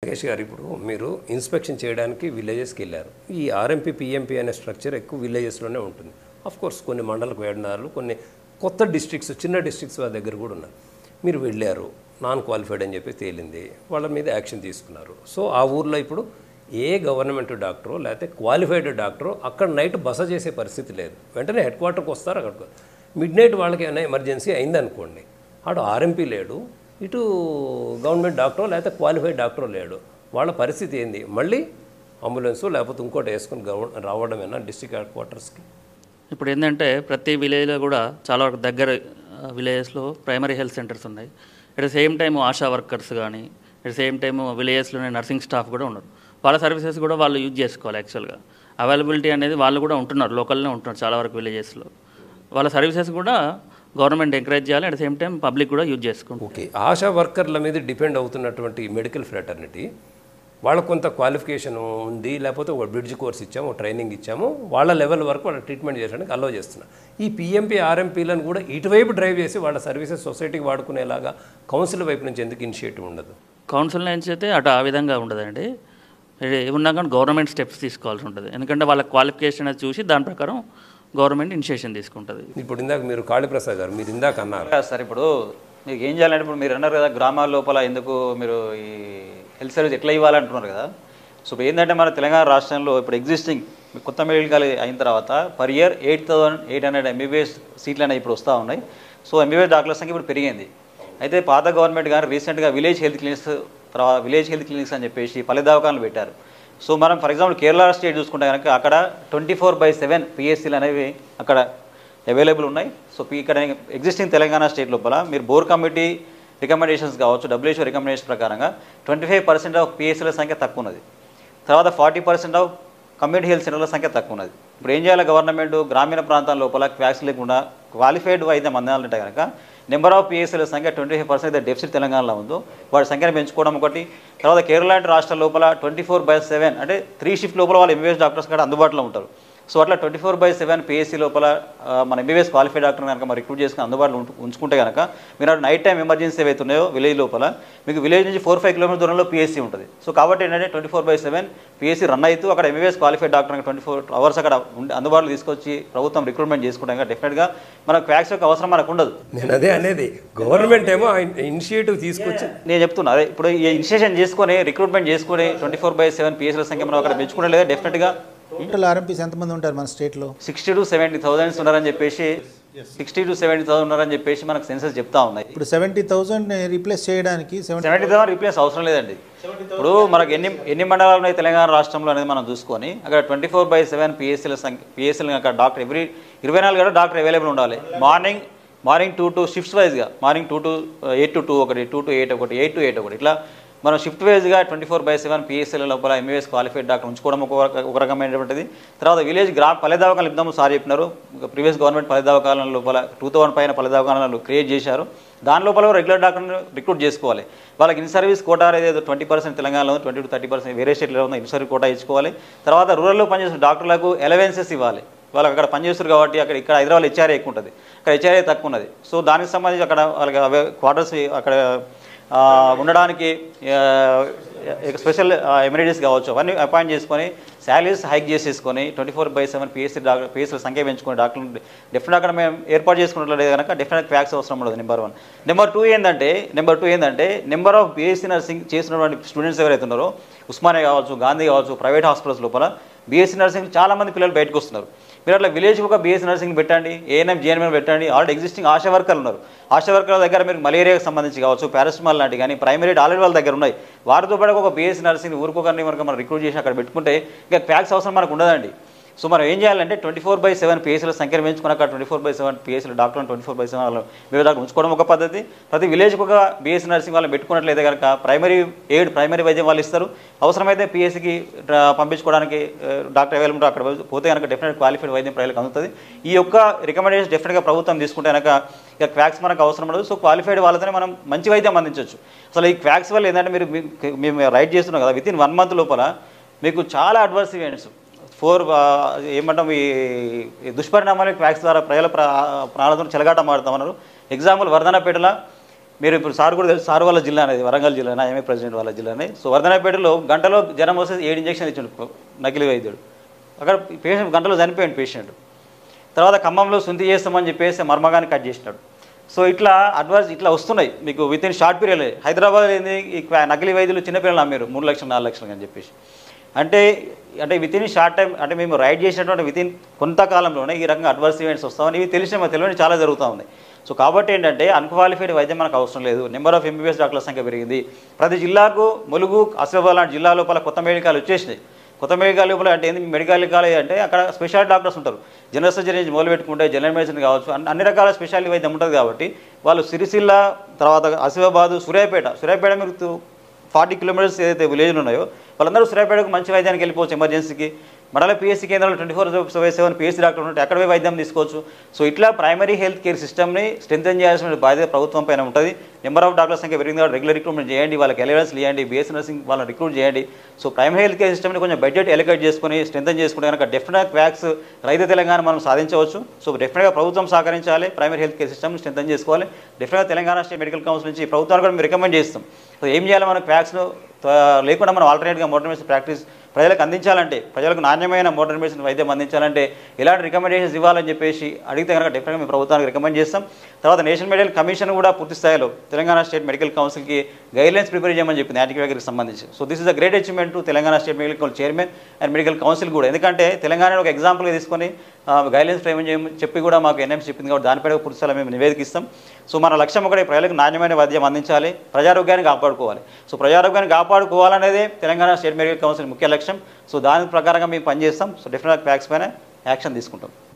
నాగేష్ గారు ఇప్పుడు మీరు ఇన్స్పెక్షన్ చేయడానికి విలేజెస్కి వెళ్ళారు ఈ ఆర్ఎంపీ పిఎంపీ అనే స్ట్రక్చర్ ఎక్కువ విలేజెస్లోనే ఉంటుంది అఫ్ కోర్స్ కొన్ని మండలకు వేడనాలు కొన్ని కొత్త డిస్ట్రిక్ట్స్ చిన్న డిస్ట్రిక్ట్స్ వాళ్ళ దగ్గర కూడా ఉన్నాయి మీరు వెళ్ళారు నాన్ క్వాలిఫైడ్ అని చెప్పి తేలింది వాళ్ళ మీద యాక్షన్ తీసుకున్నారు సో ఆ ఊర్లో ఇప్పుడు ఏ గవర్నమెంట్ డాక్టరో లేకపోతే క్వాలిఫైడ్ డాక్టరో అక్కడ నైట్ బస చేసే పరిస్థితి లేదు వెంటనే హెడ్ క్వార్టర్కి వస్తారు అక్కడికి మిడ్ నైట్ వాళ్ళకి ఏమైనా ఎమర్జెన్సీ అయిందనుకోండి ఆడు ఆర్ఎంపీ లేడు ఇటు గవర్నమెంట్ డాక్టరో లేకపోతే క్వాలిఫైడ్ డాక్టరో లేడు వాళ్ళ పరిస్థితి ఏంది మళ్ళీ అంబులెన్సు లేకపోతే ఇంకోటి వేసుకుని గవ రావడమేనా డిస్ట్రిక్ట్ హెడ్ క్వార్టర్స్కి ఇప్పుడు ఏంటంటే ప్రతి విలేజ్లో కూడా చాలా వరకు దగ్గర విలేజెస్లో ప్రైమరీ హెల్త్ సెంటర్స్ ఉన్నాయి at the same time ASHA workers కానీ అట్ ద సేమ్ టైం విలేజెస్లోనే నర్సింగ్ స్టాఫ్ కూడా ఉన్నారు వాళ్ళ సర్వీసెస్ కూడా వాళ్ళు యూజ్ చేసుకోవాలి యాక్చువల్గా అవైలబిలిటీ అనేది వాళ్ళు కూడా ఉంటున్నారు లోకల్నే ఉంటున్నారు చాలా వరకు విలేజెస్లో వాళ్ళ సర్వీసెస్ కూడా గవర్నమెంట్ ఎంకరేజ్ చేయాలి at the same time public కూడా యూజ్ చేసుకుంటారు ఓకే ఆశా వర్కర్ల మీద డిపెండ్ అవుతున్నటువంటి మెడికల్ ఫ్రాటర్నిటీ వాళ్ళకు కొంత క్వాలిఫికేషన్ ఉంది లేకపోతే ఒక బ్రిడ్జ్ కోర్స్ ఇచ్చాము ట్రైనింగ్ ఇచ్చాము వాళ్ళ లెవెల్ వరకు వాళ్ళ ట్రీట్మెంట్ చేయడానికి అలో చేస్తున్నాం ఈ పిఎంపీ ఆర్ఎంపీలను కూడా ఇటువైపు డ్రైవ్ చేసి వాళ్ళ సర్వీసెస్ సొసైటీకి వాడుకునేలాగా కౌన్సిల్ వైపు నుంచి ఎందుకు ఇనిషియేటివ్ ఉండదు కౌన్సిల్ నుంచి అయితే అటు ఆ విధంగా ఉండదండి ఇది ఏమున్నా కానీ గవర్నమెంట్ స్టెప్స్ తీసుకోవాల్సి ఉంటుంది ఎందుకంటే వాళ్ళ క్వాలిఫికేషన్ అది చూసి దాని ప్రకారం గవర్నమెంట్ ఇనిషియేషన్ తీసుకుంటుంది ఇప్పుడు ఇందాక మీరు కాళీప్రసాద్ గారు మీరు ఇందాక అన్నారు కాదు సార్ ఇప్పుడు మీకు ఏం చేయాలంటే ఇప్పుడు మీరు అన్నారు కదా గ్రామాల లోపల ఎందుకు మీరు ఈ హెల్త్ సర్వీస్ ఎట్లా ఇవ్వాలంటున్నారు కదా సో ఇప్పుడు ఏంటంటే మన తెలంగాణ రాష్ట్రంలో ఇప్పుడు ఎగ్జిస్టింగ్ కొత్త మెడికల్ కాలేజ్ అయిన తర్వాత per year eight thousand eight hundred MBBS సీట్లు అనేవి ఇప్పుడు వస్తూ ఉన్నాయి సో ఎంబీబీఎస్ డాక్టర్ల సంఖ్య ఇప్పుడు పెరిగింది అయితే పాత గవర్నమెంట్ కానీ రీసెంట్గా విలేజ్ హెల్త్ క్లినిక్స్ తర్వాత విలేజ్ హెల్త్ క్లినిక్స్ అని చెప్పేసి పల్లె దవాఖానలు పెట్టారు సో మనం ఫర్ ఎగ్జాంపుల్ కేరళ స్టేట్ చూసుకుంటే కనుక అక్కడ ట్వంటీ ఫోర్ బై సెవెన్ పిఎస్సీలు అనేవి అక్కడ అవైలబుల్ ఉన్నాయి సో పీ- ఇక్కడ ఎగ్జిస్టింగ్ తెలంగాణ స్టేట్ లోపల మీరు బోర్ కమిటీ రికమెండేషన్స్ కావచ్చు డబ్ల్యూహెచ్ఓ రికమెండేషన్ ప్రకారంగా ట్వంటీ ఫైవ్ పర్సెంట్ ఆఫ్ పిఎస్సీల సంఖ్య తక్కువ ఉన్నది తర్వాత forty percent of community health సెంటర్ల సంఖ్య తక్కువ ఉన్నది ఇప్పుడు ఏం చేయాలి గవర్నమెంట్ గ్రామీణ ప్రాంతాల లోపల వ్యాక్సిన్ లేకుండా క్వాలిఫైడ్ వైద్యం అందాలంటే కనుక నెంబర్ ఆఫ్ పిఎస్సీల సంఖ్య ట్వంటీ ఫైవ్ పర్సెంట్ అయితే డెఫిసిట్ తెలంగాణలో ఉందో వాటి సంఖ్యను పెంచుకోవడం ఒకటి తర్వాత కేరళ లాంటి రాష్ట్రాల లోపల ట్వంటీ ఫోర్ బై సెవెన్ అంటే త్రీ షిఫ్ట్ లోపల వాళ్ళు ఎంబీబీఎస్ డాక్టర్స్ కూడా అందుబాటులో ఉంటారు సో అట్లా twenty four by seven PSC లోపల ఆ, మన ఎంబీబీఎస్ క్వాలిఫైడ్ డాక్టర్ కనుక మరి రిక్రూట్ చేసుకుని అందుబాటులో ఉంటు- ఉంచుకుంటే కనుక మీరు నైట్ టైం ఎమర్జెన్సీ ఏవైతే ఉన్నాయో విలేజ్ లోపల మీకు విలేజ్ నుంచి ఫోర్ ఫైవ్ కిలోమీటర్ దూరంలో పిఎస్సీ ఉంటుంది సో కాబట్టి ఏంటంటే twenty four by seven PSC run అవుతూ అక్కడ MBBS qualified doctor twenty four hours అక్కడ ఉండి అందుబాటులో తీసుకొచ్చి ప్రభుత్వం రిక్రూట్మెంట్ చేసుకుంటాం డెఫినెట్గా మనకు క్వాక్స్ యొక్క అవసరం మనకు ఉండదు నేను అదే అనేది గవర్నమెంట్ ఏమో ఇనిషియేటివ్ తీసుకొచ్చి నేను చెప్తున్నా అదే ఇప్పుడు ఈ ఇనిషియేషన్ చేసుకొని రిక్రూట్మెంట్ చేసుకొని ట్వంటీ ఫోర్ బై సెవెన్ పిఎస్సీల సంఖ్య మనం అక్కడ పెంచుకుంటే లేదా డెఫినెట్గా టోటల్ ఆర్ఎంపీస్ ఎంతమంది ఉంటారు మన స్టేట్లో సిక్స్టీ టు సెవెంటీ థౌసండ్స్ ఉన్నారని చెప్పేసి సిక్స్టీ టు సెవెంటీ థౌసండ్ ఉన్నారని చెప్పేసి మనకు సెన్సెస్ చెప్తా ఉన్నాయి ఇప్పుడు సెవెంటీ థౌసండ్ రీప్లేస్ చేయడానికి సెవెంటీ సెవెంటీ థౌసండ్ రీప్లేస్ అవసరం లేదండి ఇప్పుడు మనకు ఎన్ని ఎన్ని మండలాలు ఉన్నాయి తెలంగాణ రాష్ట్రంలో అనేది మనం చూసుకొని అక్కడ ట్వంటీ ఫోర్ బై సెవెన్ పిఎస్సీల సంఖ్య పిఎస్సీలు అక్కడ డాక్టర్ ఎవ్రీ ఇరవై నాలుగు గంటలు డాక్టర్ అవైలబుల్ ఉండాలి morning morning two to shifts వైజ్గా morning two to eight to two ఒకటి టూ టు ఎయిట్ ఒకటి ఎయిట్ టు ఎయిట్ ఒకటి ఇట్లా మనం షిఫ్ట్ వైజ్గా ట్వంటీ ఫోర్ బై సెవెన్ పిఎస్సీల లోపల ఎంబీఎస్ క్వాలిఫైడ్ డాక్టర్ ఉంచుకోవడం ఒక రక- ఒక రకమైనటువంటిది తర్వాత విలేజ్ గ్రా పల్లె దవాఖానాలు ఇద్దాము సార్ చెప్పినారు ప్రీవియస్ గవర్నమెంట్ పల్లె దవాఖానాల లోపల టూ థౌసండ్ పైన పల్లె దవాఖానాలు క్రియేట్ చేశారు దాని లోపల రెగ్యులర్ డాక్టర్ని రిక్రూట్ చేసుకోవాలి వాళ్ళకి ఇన్ సర్వీస్ కోటా ఏదో ట్వంటీ పర్సెంట్ తెలంగాణలో ట్వంటీ టు థర్టీ పర్సెంట్ వేరే స్టేట్లో ఉందో ఇన్ సర్వీస్ కోటా ఇచ్చుకోవాలి తర్వాత రూరల్లో పనిచేసిన డాక్టర్లకు ఎలవెన్సెస్ ఇవ్వాలి వాళ్ళకి అక్కడ పనిచేస్తారు కాబట్టి అక్కడ ఇక్కడ హైదరాబాద్ హెచ్ఆర్ఏ ఎక్కువ ఉంటుంది అక్కడ హెచ్ఆర్ఏ తక్కువ ఉన్నది సో దానికి సంబంధించి అక్కడ వాళ్ళకి అవే క్వార్టర్స్ అక్కడ ఆ, ఉండడానికి స్పెషల్ ఎమ్యూనిటీస్ కావచ్చు అవన్నీ అపాయింట్ చేసుకొని శాలరీస్ హైక్ చేసేసుకొని twenty four by seven PSC doctor PSC సంఖ్య పెంచుకొని డాక్టర్లు డెఫినెట్ అక్కడ మేము ఏర్పాటు చేసుకున్నట్లయితే కనుక డెఫినెట్ క్వాక్స్ అవసరం ఉండదు నెంబర్ వన్ నెంబర్ టూ ఏంటంటే నెంబర్ టూ ఏంటంటే నెంబర్ ఆఫ్ బీఎస్సీ నర్సింగ్ చేసినటువంటి స్టూడెంట్స్ ఎవరైతే ఉన్నారో ఉస్మానియా కావచ్చు గాంధీ కావచ్చు ప్రైవేట్ హాస్పిటల్స్ లోపల బీఎస్సీ నర్సింగ్ చాలా మంది పిల్లలు బయటకు వస్తున్నారు మీరు అట్లా విలేజ్కి ఒక బీఎస్సీ నర్సింగ్ పెట్టండి ఏఎన్ఎం జేఎన్ఎం పెట్టండి ఆల్రెడీ ఎగ్జిస్టింగ్ ఆశా వర్కర్లు ఉన్నారు ఆశా వర్కర్ల దగ్గర మీరు మలేరియాకి సంబంధించి కావచ్చు పారాసిటమాల్ లాంటి కానీ ప్రైమరీ ఆల్రెడీ వాళ్ళ దగ్గర ఉన్నాయి వారితో పాటు ఒక బీఎస్సీ నర్సింగ్ ఊరుకోకని మనకు మనం రిక్రూట్ చేసి అక్కడ పెట్టుకుంటే ఇంకా ప్యాక్స్ అవసరం మనకు ఉండదండి సో మనం ఏం చేయాలంటే ట్వంటీ ఫోర్ బై సెవెన్ పిఎస్సీల సంఖ్యను పెంచుకుని అక్కడ ట్వంటీ ఫోర్ బై సెవెన్ పిఎస్సీల doctor twenty four by seven వాళ్ళు వివిధ డాక్టర్ ఉంచుకోవడం ఒక పద్ధతి ప్రతి విలేజ్కి ఒక బీఎస్సీ నర్సింగ్ వాళ్ళు పెట్టుకున్నట్లయితే కనుక ప్రైమరీ ఎయిడ్ ప్రైమరీ వైద్యం వాళ్ళు ఇస్తారు అవసరమైతే పిఎస్సీకి పంపించుకోవడానికి ఆ, డాక్టర్ అవైలబుల్ అక్కడ పోతే కనుక డెఫినెట్ క్వాలిఫైడ్ వైద్యం ప్రజలకు అందుతుంది ఈ యొక్క రికమెండేషన్ డెఫినెట్గా ప్రభుత్వం తీసుకుంటే కనుక ఇక క్వాక్స్ మనకు అవసరం ఉండదు సో క్వాలిఫైడ్ వాళ్ళతోనే మనం మంచి వైద్యం అందించవచ్చు అసలు ఈ క్వాక్స్ వల్ల ఏంటంటే మీరు మీ- మేము రైట్ చేస్తున్నాం కదా విత్ ఇన్ వన్ మంత్ లోపల మీకు చాలా అడ్వర్స్ ఈవెంట్స్ ఫోర్ ఏమంటాం ఈ ఈ దుష్పరిణామాలు క్వాక్స్ ద్వారా ప్రజల ప్రా- ప్రాణాలతో చెలగాట మాడుతామన్నారు ఎగ్జాంపుల్ వర్ధనపేటలో మీరు ఇప్పుడు సార్ కూడా తెలుసు సార్ వాళ్ళ జిల్లా అనేది వరంగల్ జిల్లా ఎంఏ ప్రెసిడెంట్ వాళ్ళ జిల్లానే సో వర్ధనపేటలో గంటలో జ్వరం వస్తే ఏడు ఇంజక్షన్ ఇచ్చిండు నకిలీ వైద్యుడు అక్కడ పేషెంట్ గంటలో చనిపోయాడు పేషెంట్ తర్వాత ఖమ్మంలో శుద్ధి చేస్తామని చెప్పేసి మర్మగాన్ని కట్ చేసినాడు సో ఇట్లా అడ్వాన్స్ ఇట్లా వస్తున్నాయి మీకు within short period Hyderabad ఏంది ఈ క్వా- నకిలీ వైద్యులు చిన్నపిల్లలు అమ్మారు మూడు లక్షలు నాలుగు లక్షలు అని చెప్పేసి అంటే అంటే విత్ ఇన్ షార్ట్ టైం అంటే మేము రైడ్ చేసినటువంటి విత్ ఇన్ కొంతకాలంలోనే ఈ రకంగా అడ్వర్స్ ఈవెంట్స్ వస్తామని ఇవి తెలిసిన మాకు తెలియని చాలా జరుగుతూ ఉంది సో కాబట్టి ఏంటంటే అన్క్వాలిఫైడ్ వైద్యం మనకు అవసరం లేదు నెంబర్ ఆఫ్ ఎంబీబీఎస్ డాక్టర్ల సంఖ్య పెరిగింది ప్రతి జిల్లాకు ములుగు ఆసిఫాబాద్ లాంటి జిల్లా లోపల కొత్త మెడికల్ వచ్చేసినాయి కొత్త మెడికల్ లోపల అంటే ఏంది మెడికల్ కాలేజ్ అంటే అక్కడ స్పెషాలిటీ డాక్టర్స్ ఉంటారు జనరల్ సర్జరీ నుంచి మొదలు పెట్టుకుంటే జనరల్ మెడిసిన్ కావచ్చు అన్ని- అన్ని రకాల స్పెషాలిటీ వైద్యం ఉంటుంది కాబట్టి వాళ్ళు సిరిసిల్ల తర్వాత ఆసిఫాబాదు సూర్యాపేట సూర్యాపేట మీరు ఫార్టీ కిలోమీటర్స్ ఏదైతే విలేజ్లు ఉన్నాయో వాళ్ళందరూ సూర్యాపేటకు మంచి వైద్యానికి వెళ్ళిపోవచ్చు ఎమర్జెన్సీకి మరలా పిఎస్సీ కేంద్రాలు twenty four by seven PSC doctor ఉంటే అక్కడ పోయి వైద్యం తీసుకోవచ్చు సో ఇట్లా ప్రైమరీ హెల్త్ కేర్ సిస్టమ్ని స్ట్రెంథెన్ చేయాల్సిన బాధ్యత ప్రభుత్వం పైన ఉంటుంది నెంబర్ ఆఫ్ డాక్టర్స్ సంఖ్య పెరిగింది కాబట్టి రెగ్యులర్ రిక్రూట్మెంట్ చేయండి వాళ్ళకి ఎలవెన్స్ ఇవ్వండి బీఎస్సీ నర్సింగ్ వాళ్ళని రిక్రూట్ చేయండి సో ప్రైమరీ హెల్త్ కేర్ సిస్టమ్ని కొంచెం బడ్జెట్ ఎలకేట్ చేసుకుని స్ట్రెంథెన్ చేసుకుంటే కనుక డెఫినెట్గా క్వాక్స్ రైతు తెలంగాణ మనం సాధించవచ్చు సో డెఫినెట్గా ప్రభుత్వం సహకరించాలి ప్రైమరీ హెల్త్ కేర్ సిస్టమ్ని స్ట్రెంథెన్ చేసుకోవాలి డెఫినెట్గా తెలంగాణ స్టేట్ మెడికల్ కౌన్సిల్ నుంచి ప్రభుత్వాన్ని కూడా మేము రికమెండ్ చేస్తాం సో ఏం చేయాలి మనం క్వాక్స్ను లేకుండా మనం ఆల్టర్నేట్గా మోడర్న్ మెడిసిన్ ప్రాక్టీస్ ప్రజలకు అందించాలంటే ప్రజలకు నాణ్యమైన మోడర్న్ మెడిసిన్ వైద్యం అందించాలంటే ఇలాంటి రికమెండేషన్స్ ఇవ్వాలని చెప్పేసి అడిగితే కనుక డెఫినెట్గా మేము ప్రభుత్వానికి రికమెండ్ చేస్తాం తర్వాత నేషనల్ మెడికల్ కమిషన్ కూడా పూర్తి స్థాయిలో తెలంగాణ స్టేట్ మెడికల్ కౌన్సిల్కి గైడ్లైన్స్ ప్రిపేర్ చేయమని చెప్పింది యాంటీబయాటిక్కి సంబంధించి so this is a great achievement to Telangana state medical council chairman and medical council కూడా ఎందుకంటే తెలంగాణ ఒక ఎగ్జాంపుల్గా తీసుకొని గైడ్లైన్స్ ఫ్రేమ్ చేయమని చెప్పి కూడా మాకు ఎన్ఎంసీ చెప్పింది కాబట్టి దానిపై కూడా పూర్తి స్థాయిలో మేము నివేదిక ఇస్తాం సో మన లక్ష్యం ఒకటే ప్రజలకు నాణ్యమైన వైద్యం అందించాలి ప్రజారోగ్యాన్ని కాపాడుకోవాలి సో ప్రజారోగ్యాన్ని కాపాడుకోవాలనేదే తెలంగాణ స్టేట్ మెడికల్ కౌన్సిల్ ముఖ్య లక్ష్యం సో దాని ప్రకారంగా మేము పనిచేస్తాం సో డెఫినెట్గా ప్యాక్స్ పైన యాక్షన్ తీసుకుంటాం